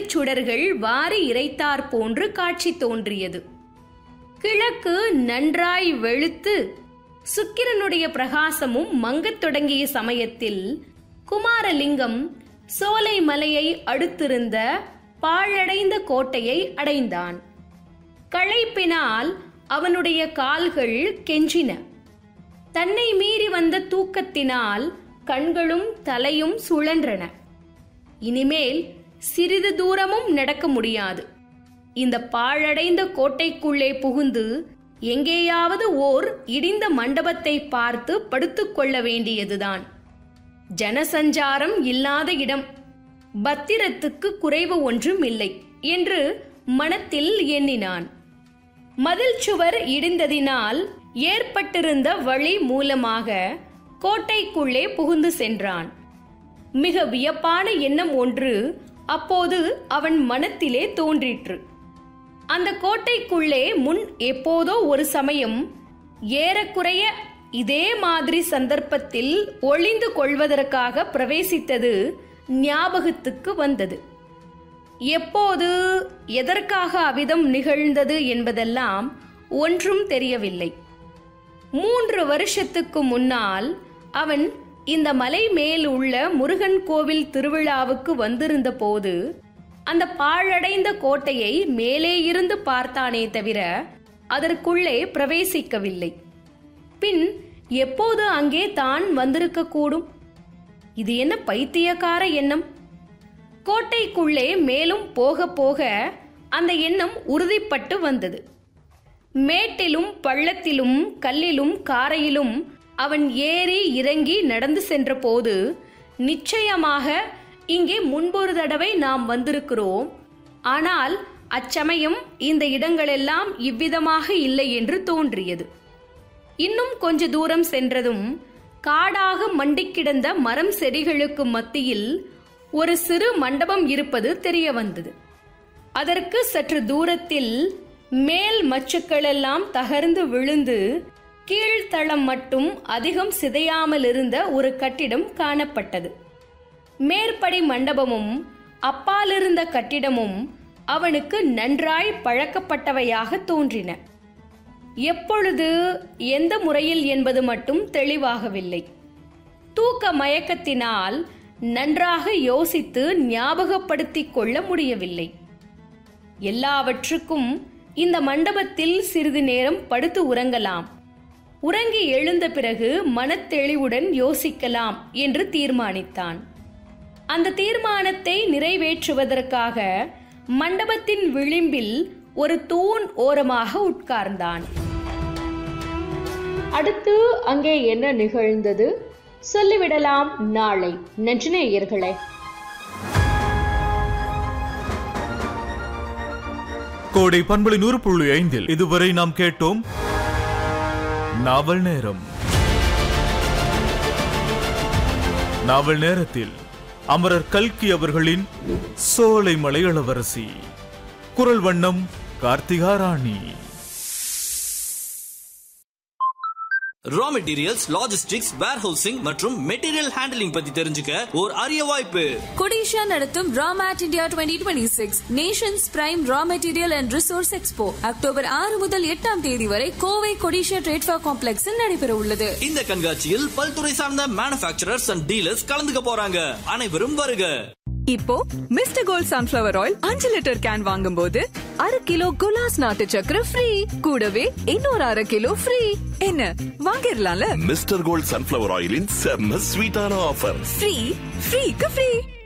கதிர் சுடர்கள் வாரி இறைத்தார் போன்று காட்சி தோன்றியது கிழக்கு நன்றாய் வெளுத்து சுக்கிரனுடைய பிரகாசமும் மங்கத் தொடங்கிய சமயத்தில் குமாரலிங்கம் சோலை மலையை அடுத்திருந்த பாழடைந்த கோட்டையை அடைந்தான் களைப்பினால் அவனுடைய கால்கள் கெஞ்சின தன்னை மீறி வந்த தூக்கத்தினால் கண்களும் தலையும் சுழன்றன இனிமேல் சிறிது தூரமும் நடக்க முடியாது இந்த பாழடைந்த கோட்டைக்குள்ளே புகுந்து எங்கேயாவது ஓர் இடிந்த மண்டபத்தை பார்த்து படுத்துக்கொள்ள வேண்டியதுதான் ஜனசஞ்சாரம் இல்லாத இடம் பத்திரத்துக்கு குறைவு ஒன்றும் இல்லை என்று மனத்தில் எண்ணினான் மதில் சுவர் இடிந்ததினால் ஏற்பட்டிருந்த வழி மூலமாக கோட்டைக்குள்ளே புகுந்து சென்றான் மிக வியப்பான எண்ணம் ஒன்று அப்போது அவன் மனத்திலே தோன்றிற்று அந்த கோட்டைக்குள்ளே முன் எப்போதோ ஒரு சமயம் ஏறக்குறைய இதே மாதிரி சந்தர்ப்பத்தில் ஒளிந்து கொள்வதற்காக பிரவேசித்தது ஞாபகத்துக்கு வந்தது எப்போது எதற்காக அவ்விதம் நிகழ்ந்தது என்பதெல்லாம் ஒன்றும் தெரியவில்லை மூன்று வருஷத்துக்கு முன்னால் அவன் இந்த மலை மேல் உள்ள முருகன் கோவில் திருவிழாவுக்கு வந்திருந்த போது அந்த பாழடைந்த கோட்டையை மேலே இருந்து பார்த்தானே தவிர அதற்குள்ளே பிரவேசிக்கவில்லை பின் எப்போது அங்கே தான் வந்திருக்க கூடும் இது என்ன பைத்தியக்கார எண்ணம் கோட்டைக்குள்ளே மேலும் போக போக அந்த எண்ணம் உறுதிப்பட்டு வந்தது மேட்டிலும் பள்ளத்திலும் கல்லிலும் காரையிலும் அவன் ஏறி இறங்கி நடந்து சென்றபோது நிச்சயமாக இங்கே முன்பொரு தடவை நாம் வந்திருக்கிறோம் ஆனால் அச்சமயம் இந்த இடங்களெல்லாம் இவ்விதமாக இல்லை என்று தோன்றியது இன்னும் கொஞ்ச தூரம் சென்றதும் காடாக மண்டிக் கிடந்த மரம் செடிகளுக்கு மத்தியில் ஒரு சிறு மண்டபம் இருப்பது தெரிய வந்தது அதற்கு சற்று தூரத்தில் மேல் மச்சுக்களெல்லாம் தகர்ந்து விழுந்து கீழ்த்தளம் மட்டும் அதிகம் சிதையாமல் இருந்த ஒரு கட்டிடம் காணப்பட்டது மேற்படி மண்டபமும் அப்பாலிருந்த கட்டிடமும் அவனுக்கு நன்றாய் பழக்கப்பட்டவையாக தோன்றின எப்பொழுது எந்த முறையில் என்பது மட்டும் தெளிவாகவில்லை தூக்க மயக்கத்தினால் நன்றாக யோசித்து ஞாபகப்படுத்திக் கொள்ள முடியவில்லை எல்லாவற்றுக்கும் இந்த மண்டபத்தில் சிறிது நேரம் படுத்து உறங்கலாம் உறங்கி எழுந்த பிறகு மனத்தெளிவுடன் யோசிக்கலாம் என்று தீர்மானித்தான் அந்த தீர்மானத்தை நிறைவேற்றுவதற்காக மண்டபத்தின் விளிம்பில் ஒரு தூண் ஓரமாக உட்கார்ந்தான் அடுத்து அங்கே என்ன நிகழ்ந்தது சொல்லிவிடலாம் நாளை நன்றி நேயர்களே கோடை பண்பலை நூறு புள்ளி ஐந்தில் இதுவரை நாம் கேட்டோம் நாவல் நேரம் நாவல் நேரத்தில் அமரர் கல்கி அவர்களின் சோலைமலை இளவரசி குரல் வண்ணம் Karthika Rani raw materials logistics warehousing மற்றும் மெட்டீரியல் ஹேண்டலிங் பத்தி தெரிஞ்சுக்க ஒரு அரிய வாய்ப்பு கொடிஷா நடத்தும் Ramet India twenty twenty six nations prime raw material and resource expo October ஆறு முதல் எட்டாம் தேதி வரை கோவை கொடிஷா ட்ரேட் ஃபேர் காம்ப்ளெக்ஸில் நடைபெற உள்ளது இந்த கண்காட்சியில் பல்துறை சார்ந்த மேனுஃபேக்சரர்ஸ் அண்ட் டீலர்ஸ் கலந்துக்க போறாங்க அனைவரும் வருக இப்போ மிஸ்டர் கோல்ட் சன்ஃபிளவர் ஆயில் அஞ்சு லிட்டர் கேன் வாங்கும்போது அரை கிலோ குலாஸ் நாட்டு சக்கரை ஃப்ரீ கூடவே இன்னொரு அரை கிலோ ஃப்ரீ என்ன வாங்கிடலாம்ல மிஸ்டர் கோல்ட் சன்ஃபிளவர் ஆயிலின் செம்ம ஸ்வீட்டான ஆஃபர் ஃப்ரீ ஃப்ரீக்கு ஃப்ரீ